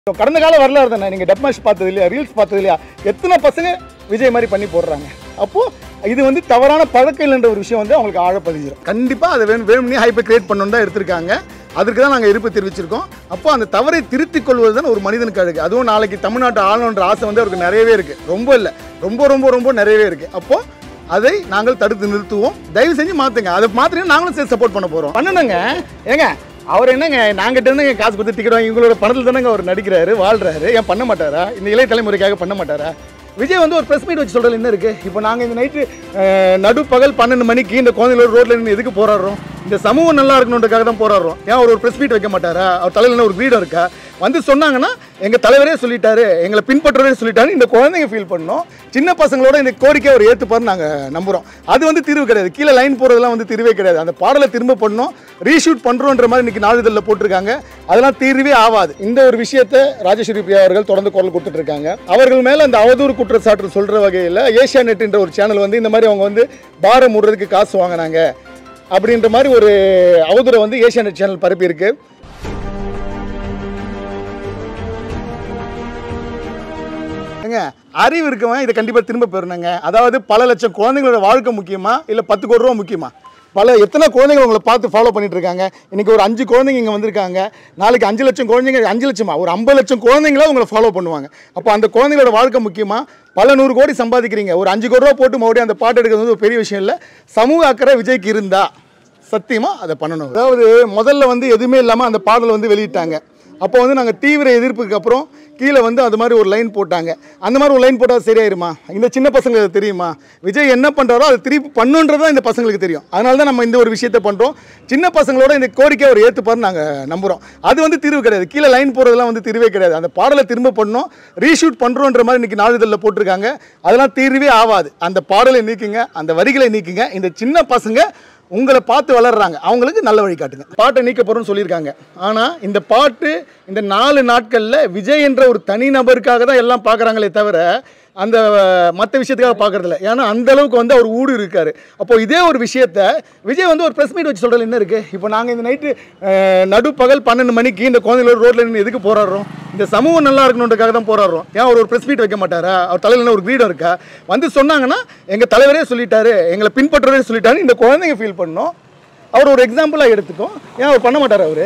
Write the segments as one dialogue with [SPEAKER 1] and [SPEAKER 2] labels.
[SPEAKER 1] இப்போ கடந்த கால வரலாறு தானே நீங்கள் டப் மேட்ச் பார்த்தது இல்லையா ரீல்ஸ் பார்த்தது இல்லையா எத்தனை பசங்க விஜய் மாதிரி பண்ணி போடுறாங்க அப்போது இது வந்து தவறான பழக்கம் இல்லைன்ற ஒரு விஷயம் வந்து அவங்களுக்கு ஆழப்பதிஞ்சிடும் கண்டிப்பாக அதை வேணும் வேணும்னே ஹைப்பை கிரியேட் பண்ணணும் தான் எடுத்திருக்காங்க அதுக்கு தான் நாங்கள் இருப்பு தெரிவிச்சிருக்கோம் அப்போ அந்த தவறை திருத்திக் கொள்வது தான் ஒரு மனிதனுக்கு அழகு அதுவும் நாளைக்கு தமிழ்நாட்டை ஆளணுன்ற ஆசை வந்து அவருக்கு நிறையவே இருக்குது ரொம்ப இல்லை ரொம்ப ரொம்ப ரொம்ப நிறையவே இருக்குது அப்போது அதை நாங்கள் தடுத்து நிறுத்துவோம் தயவு செஞ்சு மாற்றுங்க அதை மாற்றினா நாங்களும் சேர்த்து சப்போர்ட் பண்ண போகிறோம் பண்ணணுங்க ஏங்க அவர் என்னங்க நாங்கிட்ட இருந்துங்க காசு கொடுத்து டிக்கெட் வாங்கி உங்களோட பணத்தில் தானேங்க அவர் நடிக்கிறாரு வாழ்றாரு ஏன் பண்ண மாட்டாரா இந்த இளைய தலைமுறைக்காக பண்ண மாட்டாரா விஜய் வந்து ஒரு ப்ரெஸ் மீட் வச்சு சொல்கிறது என்ன இருக்குது இப்போ நாங்கள் இந்த நைட்டு நடுப்பகல் பன்னெண்டு மணிக்கு இந்த குழந்தைகளோட ரோட்டில் நின்று எதுக்கு போராடுறோம் இந்த சமூகம் நல்லா இருக்கணுன்றதுக்காக தான் போராடுறோம் ஏன் அவர் ஒரு ப்ரெஸ் மீட் வைக்க மாட்டாரா அவர் தலையில் என்ன ஒரு கிரீடம் இருக்கா வந்து சொன்னாங்கன்னா எங்கள் தலைவரே சொல்லிட்டாரு எங்களை பின்பற்றவே சொல்லிட்டாரு இந்த குழந்தைங்க ஃபீல் பண்ணோம் சின்ன பசங்களோட இந்த கோரிக்கை அவர் ஏற்றுப்பார்னு நாங்கள் நம்புகிறோம் அது வந்து தீர்வு கிடையாது கீழே லைன் போகிறதுலாம் வந்து தீர்வே கிடையாது அந்த பாடலை திரும்ப பண்ணோம் ரீஷூட் பண்ணுறோன்ற மாதிரி இன்னைக்கு நாளிதழில் போட்டிருக்காங்க அதெல்லாம் தீர்வே ஆகாது இந்த ஒரு விஷயத்தை ராஜேஸ்வரி பிரியா அவர்கள் தொடர்ந்து குரல் கொடுத்துட்டு இருக்காங்க அவர்கள் மேலே அந்த அவதூறு குற்றச்சாட்டு சொல்கிற வகையில் ஏஷியா நெட்ன்ற ஒரு சேனல் வந்து இந்த மாதிரி அவங்க வந்து பாரம் விடுறதுக்கு காசு வாங்கினாங்க அப்படின்ற மாதிரி ஒரு அவதூறை வந்து ஏஷியா நெட் சேனல் பரப்பியிருக்கு ஏங்க அறிவு இருக்கவன் இதை கண்டிப்பாக திரும்ப பெறணுங்க அதாவது பல லட்சம் குழந்தைங்களோட வாழ்க்கை முக்கியமா இல்லை பத்து கோடி ரூபா முக்கியமா பல எத்தனை குழந்தைங்க உங்களை பார்த்து ஃபாலோ பண்ணிட்டு இருக்காங்க இன்னைக்கு ஒரு அஞ்சு குழந்தைங்க இங்கே வந்திருக்காங்க நாளைக்கு அஞ்சு லட்சம் குழந்தைங்க அஞ்சு லட்சமா ஒரு ஐம்பது லட்சம் குழந்தைங்கள உங்களை ஃபாலோ பண்ணுவாங்க அப்போ அந்த குழந்தைங்களோட வாழ்க்கை முக்கியமா பல நூறு கோடி சம்பாதிக்கிறீங்க ஒரு அஞ்சு கோடி ரூபா போட்டு மறுபடியும் அந்த பாட்டு எடுக்கிறது வந்து ஒரு பெரிய விஷயம் இல்லை சமூக அக்கறை விஜய்க்கு இருந்தா சத்தியமாக அதை பண்ணணும் அதாவது முதல்ல வந்து எதுவுமே இல்லாமல் அந்த பாடல் வந்து வெளியிட்டாங்க அப்போ வந்து நாங்கள் தீவிர எதிர்ப்புக்கு அப்புறம் கீழே வந்து அது மாதிரி ஒரு லைன் போட்டாங்க அந்த மாதிரி ஒரு லைன் போட்டால் சரியாயிருமா இந்த சின்ன பசங்களுக்கு அது தெரியுமா விஜய் என்ன பண்ணுறாரோ அது திருப்பி பண்ணுன்றது தான் இந்த பசங்களுக்கு தெரியும் அதனால தான் நம்ம இந்த ஒரு விஷயத்தை பண்ணுறோம் சின்ன பசங்களோட இந்த கோரிக்கை அவர் ஏற்றுப்பார்னு நாங்கள் நம்புகிறோம் அது வந்து தீர்வு கிடையாது கீழே லைன் போகிறதுலாம் வந்து தீர்வே கிடையாது அந்த பாடலை திரும்ப பண்ணோம் ரீஷூட் பண்ணுறோன்ற மாதிரி இன்னைக்கு நாளிதழில் போட்டிருக்காங்க அதெல்லாம் தீர்வே ஆகாது அந்த பாடலை நீக்குங்க அந்த வரிகளை நீக்குங்க இந்த சின்ன பசங்க உங்களை பார்த்து வளர்றாங்க அவங்களுக்கு நல்ல வழி காட்டுங்க பாட்டை நீக்க போகிறோம்னு சொல்லியிருக்காங்க ஆனால் இந்த பாட்டு இந்த நாலு நாட்களில் விஜய் என்ற ஒரு தனி நபருக்காக தான் எல்லாம் பார்க்குறாங்களே தவிர அந்த மற்ற விஷயத்துக்காக பார்க்கறதில்ல ஏன்னா அந்த அளவுக்கு வந்து அவர் ஊடு இருக்காரு அப்போ இதே ஒரு விஷயத்த விஜய் வந்து ஒரு ப்ரெஸ் மீட் வச்சு சொல்கிறது என்ன இருக்குது இப்போ நாங்கள் இந்த நைட்டு நடுப்பகல் பன்னெண்டு மணிக்கு இந்த குழந்தைகளோட ரோட்டில் நின்று எதுக்கு போராடுறோம் இந்த சமூகம் நல்லா இருக்கணுன்றதுக்காக தான் போராடுறோம் ஏன் அவர் ஒரு ப்ரெஸ் மீட் வைக்க மாட்டாரா அவர் தலையில் என்ன ஒரு கிரீடம் இருக்கா வந்து சொன்னாங்கன்னா எங்கள் தலைவரே சொல்லிட்டாரு எங்களை பின்பற்றவே சொல்லிட்டாரு இந்த குழந்தைங்க ஃபீல் பண்ணோம் அவர் ஒரு எக்ஸாம்பிளாக எடுத்துக்கோம் ஏன் அவர் பண்ண மாட்டார் அவர்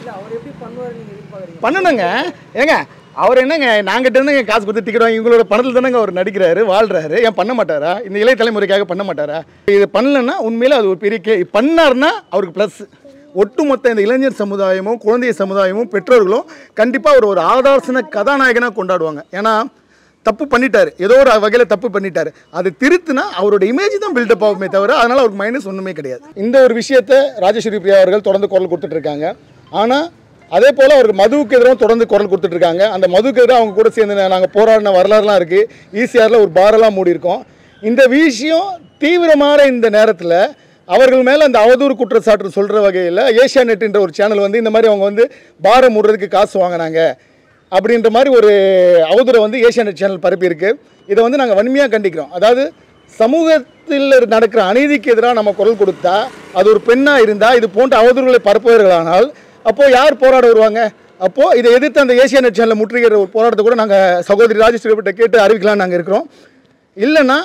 [SPEAKER 1] பண்ணணுங்க ஏங்க அவர் என்னங்க நாங்கிட்ட இருந்துங்க காசு கொடுத்து டிக்கெட் வாங்கி உங்களோட பணத்தில் தானேங்க அவர் நடிக்கிறாரு வாழ்றாரு ஏன் பண்ண மாட்டாரா இந்த இளைய தலைமுறைக்காக பண்ண மாட்டாரா இது பண்ணலன்னா உண்மையில அது ஒரு பெரிய கே பண்ணாருன்னா அவருக்கு ப்ளஸ் ஒட்டுமொத்த இந்த இளைஞர் சமுதாயமும் குழந்தைய சமுதாயமும் பெற்றோர்களும் கண்டிப்பாக அவர் ஒரு ஆதர்சன கதாநாயகனாக கொண்டாடுவாங்க ஏன்னா தப்பு பண்ணிட்டாரு ஏதோ ஒரு வகையில் தப்பு பண்ணிட்டாரு அது திருத்துனா அவரோட இமேஜ் தான் பில்டப் ஆகுமே தவிர அதனால அவருக்கு மைனஸ் ஒன்றுமே கிடையாது இந்த ஒரு விஷயத்தை ராஜேஸ்வரி பிரியா அவர்கள் தொடர்ந்து குரல் கொடுத்துட்டு இருக்காங்க ஆனால் அதே போல் அவருக்கு மதுவுக்கு எதிராக தொடர்ந்து குரல் கொடுத்துட்டு இருக்காங்க அந்த மதுவுக்கு எதிராக அவங்க கூட சேர்ந்து நாங்கள் போராடின வரலாறுலாம் இருக்குது ஈசிஆரில் ஒரு பாரெல்லாம் மூடி இருக்கோம் இந்த விஷயம் தீவிரமான இந்த நேரத்தில் அவர்கள் மேலே அந்த அவதூறு குற்றச்சாட்டு சொல்கிற வகையில் ஏஷியா நெட்ன்ற ஒரு சேனல் வந்து இந்த மாதிரி அவங்க வந்து பாரம் மூடுறதுக்கு காசு வாங்கினாங்க அப்படின்ற மாதிரி ஒரு அவதூறை வந்து ஏஷியா நெட் சேனல் பரப்பியிருக்கு இதை வந்து நாங்கள் வன்மையாக கண்டிக்கிறோம் அதாவது சமூகத்தில் நடக்கிற அநீதிக்கு எதிராக நம்ம குரல் கொடுத்தா அது ஒரு பெண்ணாக இருந்தால் இது போன்ற அவதூறுகளை பரப்புவர்களானால் அப்போது யார் போராட வருவாங்க அப்போது இதை எதிர்த்து அந்த ஏசியா நெட் சேனலில் முற்றுகிற ஒரு போராட்டத்தை கூட நாங்கள் சகோதரி ராஜேஸ்வரி கிட்ட கேட்டு அறிவிக்கலாம் நாங்கள் இருக்கிறோம் இல்லைன்னா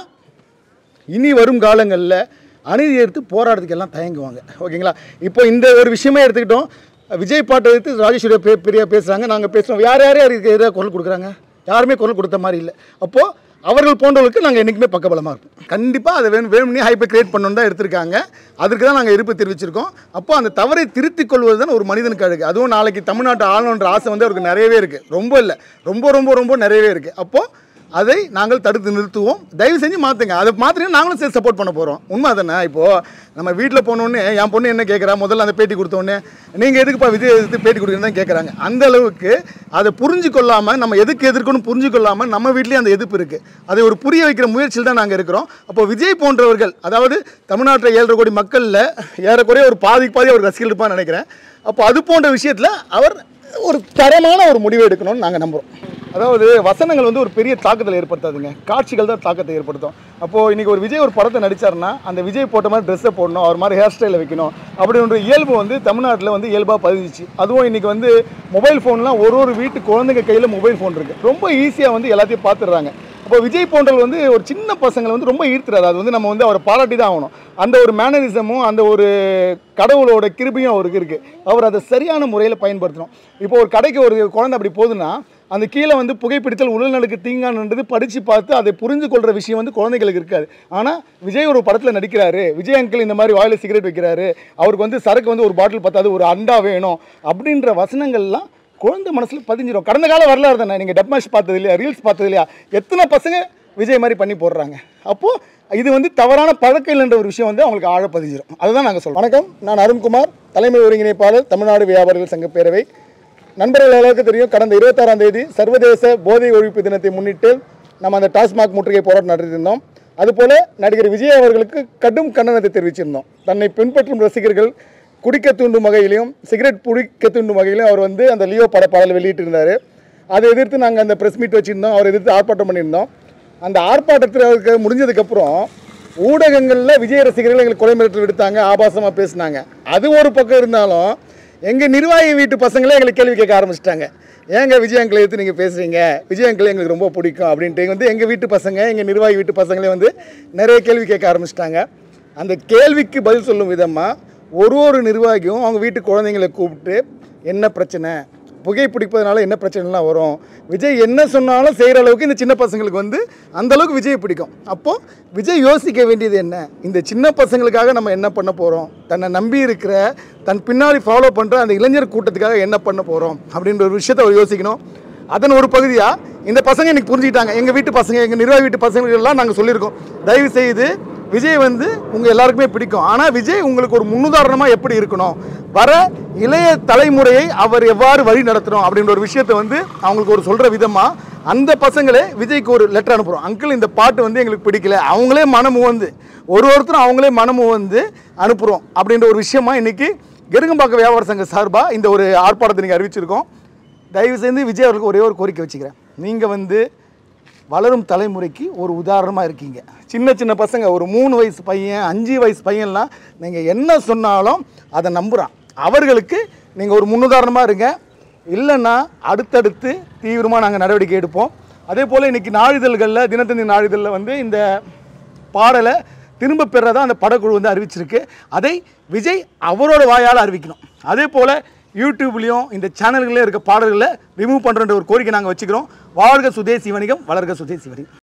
[SPEAKER 1] இனி வரும் காலங்களில் அநீதி எடுத்து போராட்டத்துக்கு எல்லாம் தயங்குவாங்க ஓகேங்களா இப்போ இந்த ஒரு விஷயமே எடுத்துக்கிட்டோம் விஜய் பாட்டை எடுத்து ராஜேஸ்வரி பே பெரியா பேசுகிறாங்க நாங்கள் பேசுகிறோம் யார் யார் யாருக்கு எதிராக குரல் கொடுக்குறாங்க யாருமே குரல் கொடுத்த மாதிரி இல்லை அப்போது அவர்கள் போன்றவர்களுக்கு நாங்கள் என்றைக்குமே பக்கபலமாக இருப்போம் கண்டிப்பாக அதை வேணும் வேணும்னே ஹைப்பை கிரியேட் பண்ணணும் தான் எடுத்திருக்காங்க அதுக்கு தான் நாங்கள் இருப்பு தெரிவிச்சிருக்கோம் அப்போ அந்த தவறை திருத்திக் கொள்வது தான் ஒரு மனிதனுக்கு அழகு அதுவும் நாளைக்கு தமிழ்நாட்டை ஆளணுன்ற ஆசை வந்து அவருக்கு நிறையவே இருக்குது ரொம்ப இல்லை ரொம்ப ரொம்ப ரொம்ப நிறையவே இருக்குது அப்போது அதை நாங்கள் தடுத்து நிறுத்துவோம் தயவு செஞ்சு மாற்றுங்க அதை மாற்றினா நாங்களும் சேர்த்து சப்போர்ட் பண்ண போகிறோம் உண்மை தானே இப்போது நம்ம வீட்டில் போனோடனே என் பொண்ணு என்ன கேட்குறா முதல்ல அந்த பேட்டி கொடுத்தோடனே நீங்கள் எதுக்குப்பா விஜய் எதிர்த்து பேட்டி கொடுக்குறேன்னு தான் கேட்குறாங்க அந்த அளவுக்கு அதை புரிஞ்சு கொள்ளாமல் நம்ம எதுக்கு எதிர்க்கணும் புரிஞ்சு கொள்ளாமல் நம்ம வீட்லேயும் அந்த எதிர்ப்பு இருக்குது அதை ஒரு புரிய வைக்கிற முயற்சியில் தான் நாங்கள் இருக்கிறோம் அப்போ விஜய் போன்றவர்கள் அதாவது தமிழ்நாட்டில் ஏழரை கோடி மக்களில் ஏறக்குறைய ஒரு பாதி பாதி அவர் ரசிகர்கள் இருப்பான்னு நினைக்கிறேன் அப்போ அது போன்ற விஷயத்தில் அவர் ஒரு தரமான ஒரு முடிவு எடுக்கணும்னு நாங்கள் நம்புகிறோம் அதாவது வசனங்கள் வந்து ஒரு பெரிய தாக்கத்தில் ஏற்படுத்தாதுங்க காட்சிகள் தான் தாக்கத்தை ஏற்படுத்தும் அப்போது இன்றைக்கி ஒரு விஜய் ஒரு படத்தை நடிச்சாருன்னா அந்த விஜய் போட்ட மாதிரி ட்ரெஸ்ஸை போடணும் அவர் மாதிரி ஹேர் ஸ்டைலில் வைக்கணும் அப்படின்ற இயல்பு வந்து தமிழ்நாட்டில் வந்து இயல்பாக பதிஞ்சிச்சு அதுவும் இன்றைக்கி வந்து மொபைல் ஃபோன்லாம் ஒரு ஒரு வீட்டு குழந்தைங்க கையில் மொபைல் ஃபோன் இருக்குது ரொம்ப ஈஸியாக வந்து எல்லாத்தையும் பார்த்துடுறாங்க அப்போ விஜய் போன்றவர் வந்து ஒரு சின்ன பசங்களை வந்து ரொம்ப ஈர்த்துறாரு அது வந்து நம்ம வந்து அவரை பாராட்டி தான் ஆகணும் அந்த ஒரு மேனரிசமும் அந்த ஒரு கடவுளோட கிருபையும் அவருக்கு இருக்குது அவர் அதை சரியான முறையில் பயன்படுத்தணும் இப்போ ஒரு கடைக்கு ஒரு குழந்தை அப்படி போகுதுன்னா அந்த கீழே வந்து புகைப்பிடித்தல் உடல்நலுக்கு தீங்கானன்றது படித்து பார்த்து அதை புரிஞ்சு கொள்கிற விஷயம் வந்து குழந்தைகளுக்கு இருக்காது ஆனால் விஜய் ஒரு படத்தில் நடிக்கிறாரு விஜய் அங்கிள் இந்த மாதிரி வாயில் சிகரெட் வைக்கிறாரு அவருக்கு வந்து சரக்கு வந்து ஒரு பாட்டில் பத்தாது ஒரு அண்டா வேணும் அப்படின்ற வசனங்கள்லாம் குழந்தை மனசில் பதிஞ்சிடும் கடந்த கால வரலாறு தானே நீங்கள் டப் மேட்ச் பார்த்தது இல்லையா ரீல்ஸ் பார்த்தது இல்லையா எத்தனை பசங்க விஜய் மாதிரி பண்ணி போடுறாங்க அப்போது இது வந்து தவறான பழக்கம் இல்லைன்ற ஒரு விஷயம் வந்து அவங்களுக்கு ஆழ பதிஞ்சிடும் அதுதான் நாங்கள் சொல்றோம் வணக்கம் நான் அருண்குமார் தலைமை ஒருங்கிணைப்பாளர் தமிழ்நாடு வியாபாரிகள் சங்க பேரவை நண்பர்கள் எல்லாருக்கும் தெரியும் கடந்த இருபத்தாறாம் தேதி சர்வதேச போதை ஒழிப்பு தினத்தை முன்னிட்டு நம்ம அந்த டாஸ்மாக் முற்றுகை போராட்டம் நடத்தியிருந்தோம் அதுபோல நடிகர் விஜய் அவர்களுக்கு கடும் கண்டனத்தை தெரிவிச்சிருந்தோம் தன்னை பின்பற்றும் ரசிகர்கள் குடிக்க தூண்டும் வகையிலையும் சிகரெட் பிடிக்க தூண்டும் வகையிலையும் அவர் வந்து அந்த லியோ பட பாடல் வெளியிட்டிருந்தார் அதை எதிர்த்து நாங்கள் அந்த ப்ரெஸ் மீட் வச்சுருந்தோம் அவரை எதிர்த்து ஆர்ப்பாட்டம் பண்ணியிருந்தோம் அந்த ஆர்ப்பாட்டத்தில் அவருக்கு முடிஞ்சதுக்கப்புறம் ஊடகங்களில் விஜய் ரசிகர்கள் எங்களுக்கு கொலை மிரட்டல் விடுத்தாங்க ஆபாசமாக பேசினாங்க அது ஒரு பக்கம் இருந்தாலும் எங்கள் நிர்வாகி வீட்டு பசங்களே எங்களுக்கு கேள்வி கேட்க ஆரம்பிச்சிட்டாங்க ஏங்க விஜய் அங்கிளை எடுத்து நீங்கள் பேசுகிறீங்க விஜய் அங்கிள் எங்களுக்கு ரொம்ப பிடிக்கும் அப்படின்ட்டு வந்து எங்கள் வீட்டு பசங்க எங்கள் நிர்வாகி வீட்டு பசங்களே வந்து நிறைய கேள்வி கேட்க ஆரம்பிச்சிட்டாங்க அந்த கேள்விக்கு பதில் சொல்லும் விதமாக ஒரு ஒரு நிர்வாகியும் அவங்க வீட்டு குழந்தைங்களை கூப்பிட்டு என்ன பிரச்சனை புகைப்பிடிப்பதனால என்ன பிரச்சனைலாம் வரும் விஜய் என்ன சொன்னாலும் செய்கிற அளவுக்கு இந்த சின்ன பசங்களுக்கு வந்து அந்த அளவுக்கு விஜய் பிடிக்கும் அப்போது விஜய் யோசிக்க வேண்டியது என்ன இந்த சின்ன பசங்களுக்காக நம்ம என்ன பண்ண போகிறோம் தன்னை நம்பி இருக்கிற தன் பின்னாடி ஃபாலோ பண்ணுற அந்த இளைஞர் கூட்டத்துக்காக என்ன பண்ண போகிறோம் அப்படின்ற ஒரு விஷயத்தை அவர் யோசிக்கணும் அதன் ஒரு பகுதியாக இந்த பசங்க இன்னைக்கு புரிஞ்சுக்கிட்டாங்க எங்கள் வீட்டு பசங்க எங்கள் நிர்வாகி வீட்டு பசங்களுக்கெல்லாம் நாங்கள் சொல்லியிருக்கோம் தயவு செய்து விஜய் வந்து உங்கள் எல்லாருக்குமே பிடிக்கும் ஆனால் விஜய் உங்களுக்கு ஒரு முன்னுதாரணமாக எப்படி இருக்கணும் வர இளைய தலைமுறையை அவர் எவ்வாறு வழி நடத்தணும் அப்படின்ற ஒரு விஷயத்தை வந்து அவங்களுக்கு ஒரு சொல்கிற விதமாக அந்த பசங்களே விஜய்க்கு ஒரு லெட்டர் அனுப்புகிறோம் அங்கிள் இந்த பாட்டு வந்து எங்களுக்கு பிடிக்கல அவங்களே மனமு வந்து ஒரு ஒருத்தரும் அவங்களே மனமு வந்து அனுப்புகிறோம் அப்படின்ற ஒரு விஷயமா இன்னைக்கு கெருங்கம்பாக்கம் வியாபார சங்க சார்பாக இந்த ஒரு ஆர்ப்பாட்டத்தை நீங்கள் அறிவிச்சிருக்கோம் தயவு செய்து விஜய் அவர்களுக்கு ஒரே ஒரு கோரிக்கை வச்சுக்கிறேன் நீங்கள் வந்து வளரும் தலைமுறைக்கு ஒரு உதாரணமாக இருக்கீங்க சின்ன சின்ன பசங்க ஒரு மூணு வயசு பையன் அஞ்சு வயசு பையன்லாம் நீங்கள் என்ன சொன்னாலும் அதை நம்புகிறான் அவர்களுக்கு நீங்கள் ஒரு முன்னுதாரணமாக இருங்க இல்லைன்னா அடுத்தடுத்து தீவிரமாக நாங்கள் நடவடிக்கை எடுப்போம் அதே போல் இன்றைக்கி நாளிதழ்களில் தினத்தந்தி நாளிதழில் வந்து இந்த பாடலை திரும்ப பெறதா அந்த படக்குழு வந்து அறிவிச்சிருக்கு அதை விஜய் அவரோட வாயால் அறிவிக்கணும் அதே போல் யூடியூப்லேயும் இந்த சேனல்களே இருக்க பாடல்களை ரிமூவ் பண்ணுற ஒரு கோரிக்கை நாங்கள் வச்சுக்கிறோம் வாழ்க சுதேசி வணிகம் வளர்க சுதேசி வணிகம்